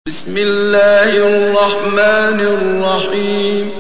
بسم الله الرحمن الرحيم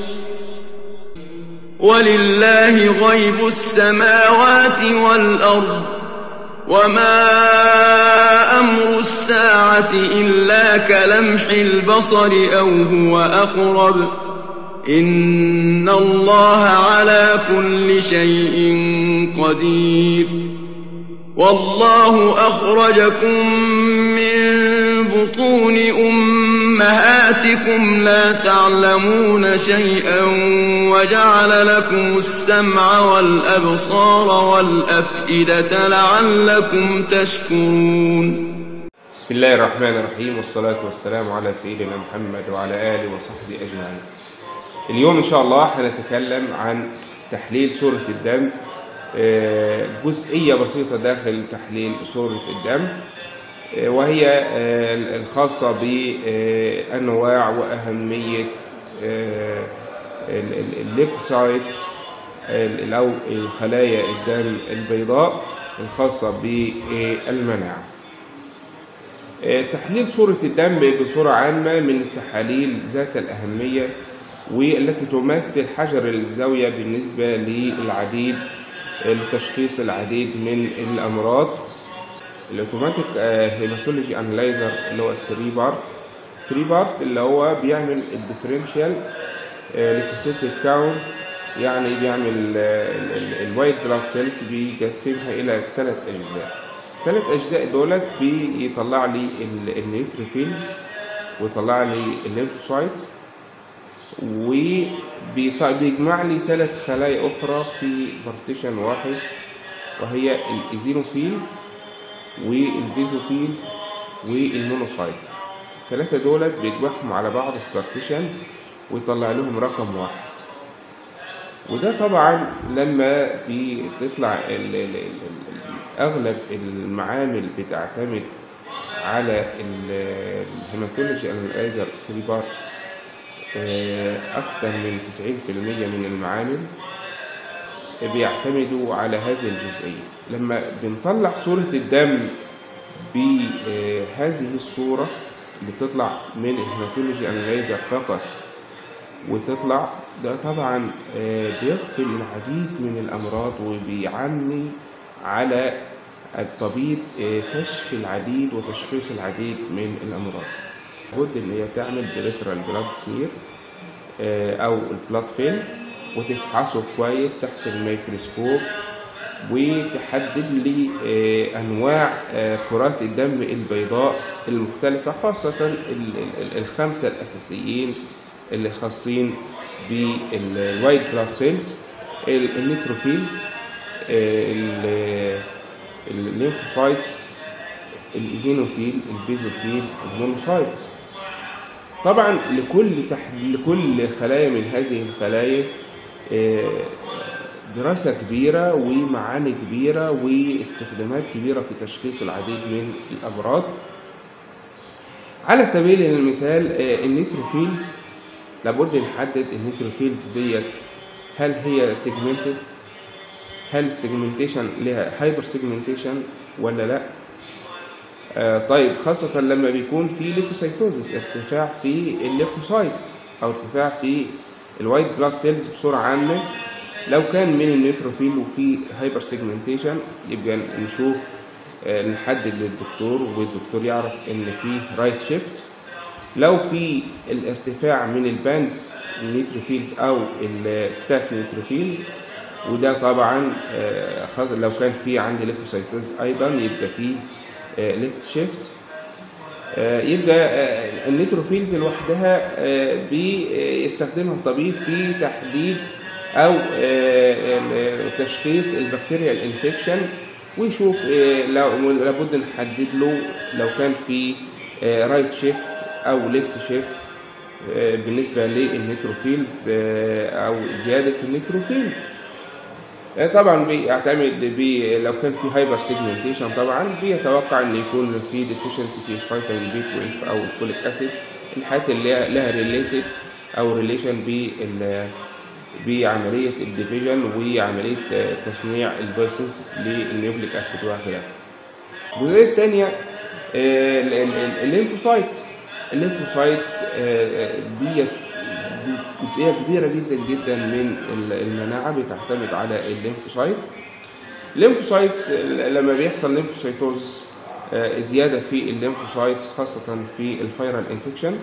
ولله غيب السماوات والأرض وما أمر الساعة إلا كلمح البصر أو هو أقرب إن الله على كل شيء قدير والله أخرجكم من بطون أمهاتكم لا تعلمون شيئا وجعل لكم السمع والأبصار والأفئدة لعلكم تشكرون بسم الله الرحمن الرحيم والصلاة والسلام على سيدنا محمد وعلى آله وصحبه أجمعين اليوم إن شاء الله هنتكلم عن تحليل سورة الدم آه، جزئية بسيطة داخل تحليل سورة الدم آه، وهي آه، الخاصة بأنواع وأهمية آه، ال- ال- الليكوسايتس ال- أو الخلايا الدم البيضاء الخاصة بالمناعة آه، تحليل صورة الدم بصورة عامة من التحاليل ذات الأهمية والتي تمثل حجر الزاوية بالنسبة للعديد آه، لتشخيص العديد من الأمراض الاوتوماتيك هيماتولوجي انالايزر اللي هو 3 بارت 3 بارت اللي هو بيعمل الديفرنشال ليكوسيتيك كاونت يعني بيعمل الوايت بلاد سيلز بيقسمها الى ثلاث اجزاء ثلاث اجزاء دولت بيطلع لي النيوتروفيلز ويطلع لي الليمفوسايتس وبيجمع لي ثلاث خلايا اخرى في بارتيشن واحد وهي الايزينوفيل والبيزوفيل والمونوسايت الثلاثة دولت بيجمعهم على بعض في بارتيشن ويطلع لهم رقم واحد وده طبعا لما بتطلع ال ال ال اغلب المعامل بتعتمد على الهيماتولوجي انالايزر 3 بارت اكثر من 90% من المعامل بيعتمدوا على هذه الجزئية لما بنطلع صورة الدم بهذه الصورة اللي بتطلع من الهيماتولوجي انالايزر فقط وتطلع ده طبعا آه، بيغفل العديد من الأمراض وبيعني على الطبيب آه، كشف العديد وتشخيص العديد من الأمراض لابد إن هي تعمل بريفرال بلاد سمير أو البلاد فيلم وتفحصه كويس تحت الميكروسكوب وتحدد لي آه، انواع آه، كرات الدم البيضاء المختلفه خاصه ال- ال- الخمسه الاساسيين اللي خاصين بالوايت بلاد سيلز النيتروفيلز الليمفوسايتس الايزينوفيل البيزوفيل المونوسايتس طبعا لكل تح... لكل خلايا من هذه الخلايا آه، دراسة كبيرة ومعاني كبيرة واستخدامات كبيرة في تشخيص العديد من الأمراض على سبيل المثال آه، النيتروفيلز لابد نحدد النيتروفيلز ديت هل هي سيجمنتد هل السيجمنتيشن لها هايبر سيجمنتيشن ولا لا آه، طيب خاصة لما بيكون في ليكوسايتوزيس ارتفاع في الليكوسايتس أو ارتفاع في الوايت بلاد سيلز بصورة عامة لو كان من النيوتروفيل وفي هايبر سيجمنتيشن يبقى نشوف آه، نحدد للدكتور والدكتور يعرف ان في رايت شيفت لو في الارتفاع من الباند نيوتروفيلز او الستاك نيوتروفيلز وده طبعا آه، خاصة لو كان في عندي ليكوسايتوز ايضا يبقى في ليفت شيفت يبقى آه، النيتروفيلز لوحدها آه، بيستخدمها الطبيب في تحديد او آه، ال- تشخيص البكتيريا الانفكشن ويشوف آه، لو لابد نحدد له لو كان في رايت شيفت او ليفت شيفت بالنسبه للنيتروفيلز آه، او زياده النيتروفيلز آه، طبعا بيعتمد بي لو كان في هايبر سيجمنتيشن طبعا بيتوقع ان يكون في ديفيشنسي في الفيتامين بي 12 او الفوليك اسيد الحاجات اللي لها- لها ريليتد او ريليشن بال بعمليه الديفيجن وعمليه آه، تصنيع البايسنس للنيوكليك اسيد وخلافه. الجزئيه الثانيه الليمفوسايتس الليمفوسايتس ديت جزئيه كبيره جدا جدا من المناعه بتعتمد على الليمفوسايت الليمفوسايتس لما بيحصل ليمفوسايتوز زياده في الليمفوسايتس خاصه في الفيرال انفكشن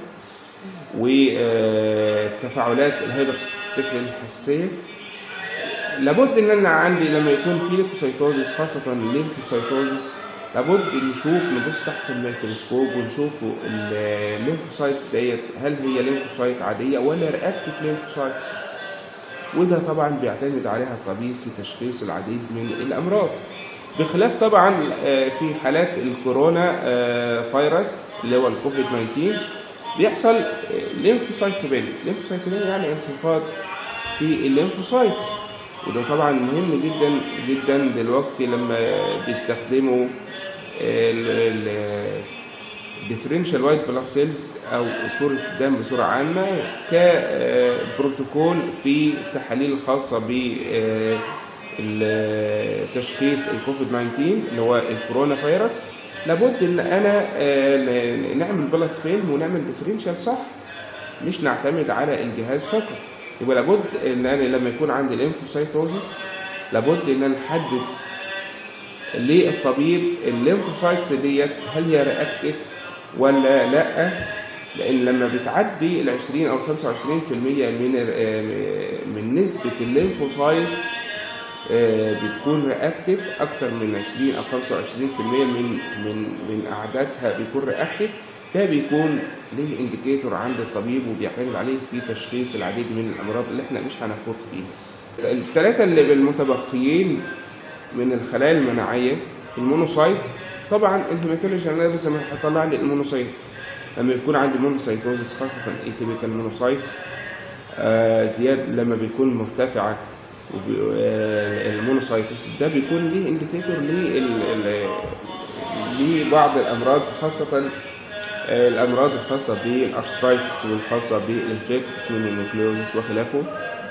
وتفاعلات الهايبر الحساسيه لابد ان انا عندي لما يكون في ليمفوسايتوزس خاصه الليمفوسايتوزس لابد نشوف نبص تحت الميكروسكوب ونشوف الليمفوسايتس ديت هل هي ليمفوسايت عاديه ولا رياكتيف ليمفوسايتس وده طبعا بيعتمد عليها الطبيب في تشخيص العديد من الامراض بخلاف طبعا في حالات الكورونا فيروس اللي هو الكوفيد 19 بيحصل ليمفوسايتوبينيا ليمفوسايتوبينيا يعني انخفاض في الليمفوسايتس وده طبعا مهم جدا جدا دلوقتي لما بيستخدموا الديفرنشال وايت بلاد سيلز او صوره الدم بصوره عامه كبروتوكول في التحاليل الخاصه ب تشخيص الكوفيد 19 اللي هو الكورونا فيروس لابد ان انا نعمل بلد فيلم ونعمل ديفرنشال صح مش نعتمد على الجهاز فقط يبقى لابد ان انا لما يكون عندي ليمفوسايتوزس لابد ان انا نحدد للطبيب الليمفوسايتس ديت هل هي رياكتيف ولا لا لان لما بتعدي ال 20 او 25% من من نسبه الليمفوسايت بتكون رياكتيف اكتر من 20 او 25% من من من اعدادها بيكون رياكتيف ده بيكون ليه انديكيتور عند الطبيب وبيعتمد عليه في تشخيص العديد من الامراض اللي احنا مش هنخوض فيها. الثلاثه اللي المتبقيين من الخلايا المناعيه المونوسايت طبعا الهيماتولوجي انا زي ما هطلع لي المونوسايت لما يكون عندي مونوسايتوزس خاصه ايتيبيكال مونوسايتس آه زياد لما بيكون مرتفعه المونوسايتوس ده بيكون ليه انديكيتور لبعض الامراض خاصه الامراض الخاصه بالارثرايتس والخاصه بالانفكتس من النيوكليوزس وخلافه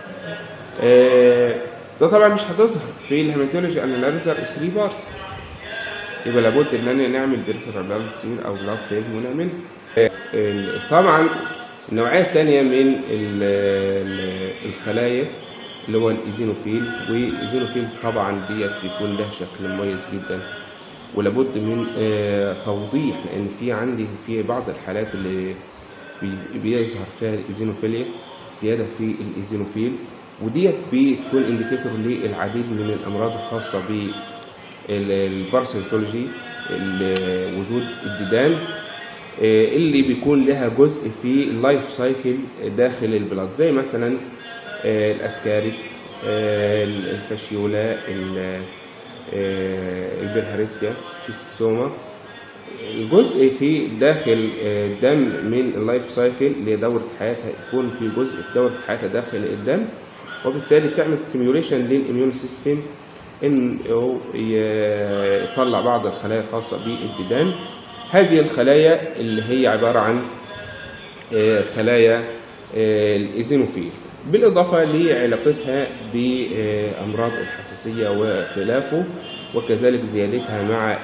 ده طبعا مش هتظهر في الهيماتولوجي اناليزر 3 بارت يبقى لابد ان انا نعمل بريفرال بلاد سين او بلاد فيلم ونعمل طبعا النوعيه الثانيه من الخلايا اللي هو الايزينوفيل والايزينوفيل طبعا ديت بيكون له شكل مميز جدا ولابد من توضيح لان في عندي في بعض الحالات اللي بيظهر فيها الايزينوفيليا زياده في الايزينوفيل وديت بتكون انديكيتور للعديد من الامراض الخاصه بالبارسيتولوجي وجود الديدان اللي بيكون لها جزء في اللايف سايكل داخل البلاد زي مثلا الاسكاريس الفاشيولا البلهارسيا شيستوما الجزء في داخل الدم من اللايف سايكل اللي دورة حياتها يكون في جزء في دورة حياتها داخل الدم وبالتالي بتعمل ستيميوليشن للاميون سيستم انه يطلع بعض الخلايا الخاصة بالديدان هذه الخلايا اللي هي عبارة عن خلايا الايزينوفيل بالإضافة لعلاقتها بأمراض الحساسية وخلافه وكذلك زيادتها مع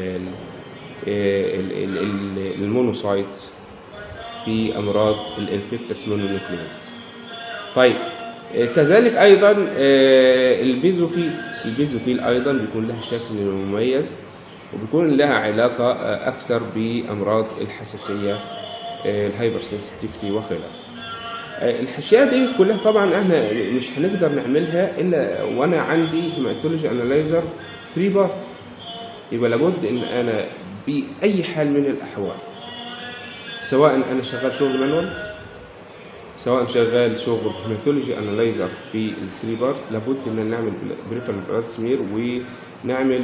المونوسايتس في أمراض الانفكتس مونونيوكليوز طيب كذلك أيضا البيزوفيل البيزوفيل أيضا بيكون لها شكل مميز وبيكون لها علاقة أكثر بأمراض الحساسية الهايبر سنسيتيفيتي وخلافه الاشياء دي كلها طبعا احنا مش هنقدر نعملها الا وانا عندي هيماتولوجي انالايزر 3 بارت يبقى لابد ان انا باي حال من الاحوال سواء انا شغال شغل مانوال سواء شغال شغل هيماتولوجي انالايزر في ال 3 بارت لابد ان نعمل بريفرال بلاد سمير ونعمل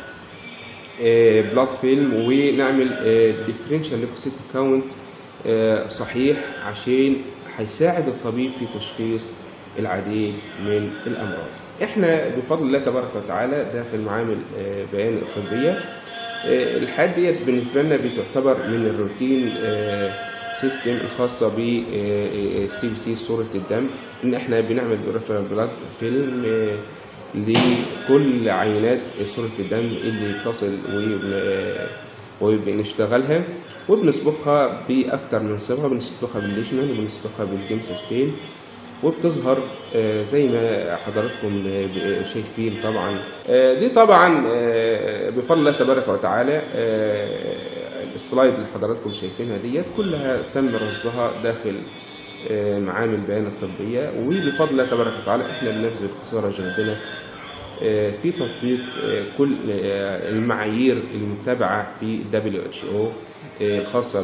بلاد فيلم ونعمل ديفرنشال ليكوسيت كاونت صحيح عشان هيساعد الطبيب في تشخيص العديد من الامراض. احنا بفضل الله تبارك وتعالى داخل معامل بيان الطبيه الحاجات ديت بالنسبه لنا بتعتبر من الروتين سيستم الخاصه ب سي بي سي صوره الدم ان احنا بنعمل ريفرال بلاد فيلم لكل عينات صوره الدم اللي بتصل وبنشتغلها وبنصبغها بأكتر من صبغة بنصبغها بالليشمان وبنصبغها بالجيمس ستيل وبتظهر آه، زي ما حضراتكم آه، شايفين طبعا آه، دي طبعا آه، بفضل الله تبارك وتعالى آه، السلايد اللي حضراتكم شايفينها ديت كلها تم رصدها داخل آه، معامل البيانات الطبية وبفضل الله تبارك وتعالى احنا بنبذل قصارى جهدنا آه، في تطبيق آه، كل آه، المعايير المتبعة في WHO آه، الخاصة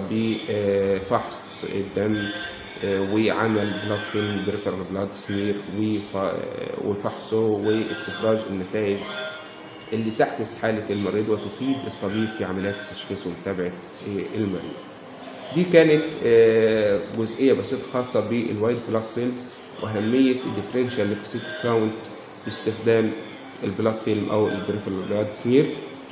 بفحص الدم آه، وعمل بلاد فيلم بريفرال بلاد سمير وف- وفحصه واستخراج النتائج اللي تعكس حالة المريض وتفيد الطبيب في عمليات التشخيص ومتابعة آه، المريض. دي كانت آه، جزئية بسيطة خاصة بالوايت بلاد سيلز وأهمية الديفرنشال ليكوسيت كاونت باستخدام البلاد فيلم أو البريفرال بلاد سمير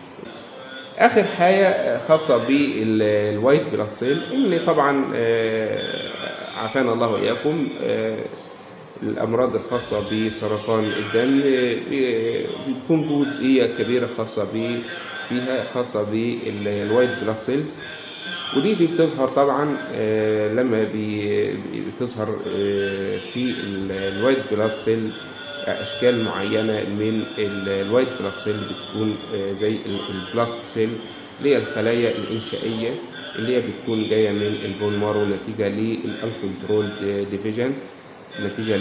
اخر حاجه خاصه بالوايت بلاد سيل ان طبعا آه، عافانا الله واياكم آه، الامراض الخاصه بسرطان الدم آه، بيكون جزئيه كبيره خاصه ب فيها خاصه بالوايت بلاد سيلز ودي دي بتظهر طبعا آه، لما بي- بتظهر آه، في الوايت بلاد سيل اشكال معينه من ال- الوايت بلاد سيل بتكون آه، زي ال- البلاست سيل اللي هي الخلايا الانشائيه اللي هي بتكون جايه من البون مارو نتيجه للانكنترول ديفيجن نتيجه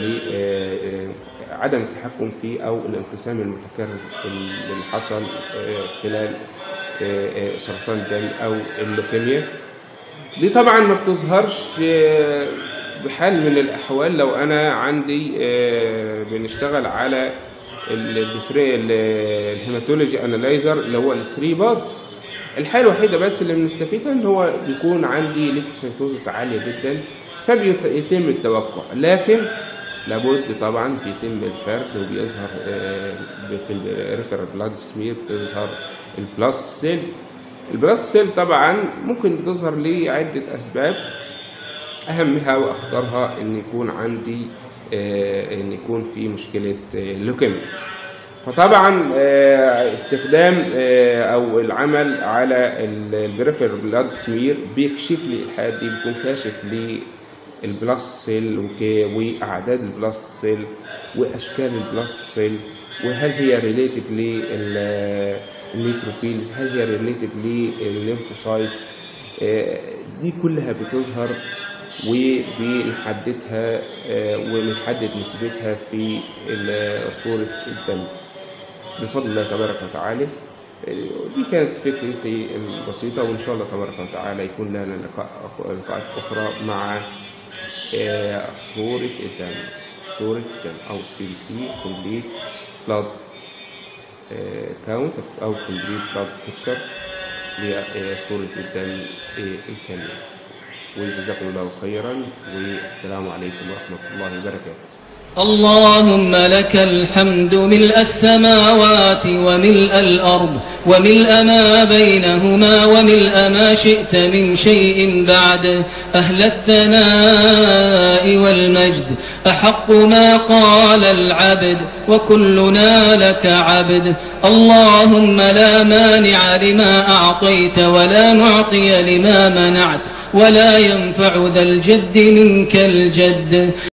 لعدم التحكم في او الانقسام المتكرر اللي حصل آه، خلال آه، آه، سرطان الدم او اللوكيميا دي طبعا ما بتظهرش آه، بحال من الاحوال لو انا عندي آه، بنشتغل على الديفري الهيماتولوجي انالايزر اللي هو الثري بارت الحاله الوحيده بس اللي بنستفيدها ان هو بيكون عندي ليكوسيتوزس عاليه جدا فبيتم التوقع لكن لابد طبعا بيتم الفرد وبيظهر آه، في الريفر بلاد سمير بتظهر البلاست سيل البلاست سيل طبعا ممكن بتظهر لعدة أسباب أهمها وأخطرها إن يكون عندي آه، إن يكون في مشكلة آه، لوكيميا فطبعا آه، استخدام آه، او العمل على البريفر بلاد سمير بيكشف لي الحاجات دي بيكون كاشف لي البلاست سيل وك- واعداد البلاست سيل واشكال البلاست سيل وهل هي ريليتد للنيتروفيلز هل هي ريليتد للليمفوسايت آه، دي كلها بتظهر وبنحددها آه، وبنحدد نسبتها في ال- صورة الدم بفضل الله تبارك وتعالى آه، دي كانت فكرتي البسيطة وإن شاء الله تبارك وتعالى يكون لنا لقاء أخ- لقاءات أخرى مع آه، صورة الدم صورة الدم أو سي بي سي كومبليت بلاد كاونت أو كومبليت بلاد بيكتشر لصورة الدم آه، الكاملة وجزاكم الله خيرا والسلام عليكم ورحمة الله وبركاته اللهم لك الحمد ملء السماوات وملء الأرض وملء ما بينهما وملء ما شئت من شيء بعد أهل الثناء والمجد أحق ما قال العبد وكلنا لك عبد اللهم لا مانع لما أعطيت ولا معطي لما منعت ولا ينفع ذا الجد منك الجد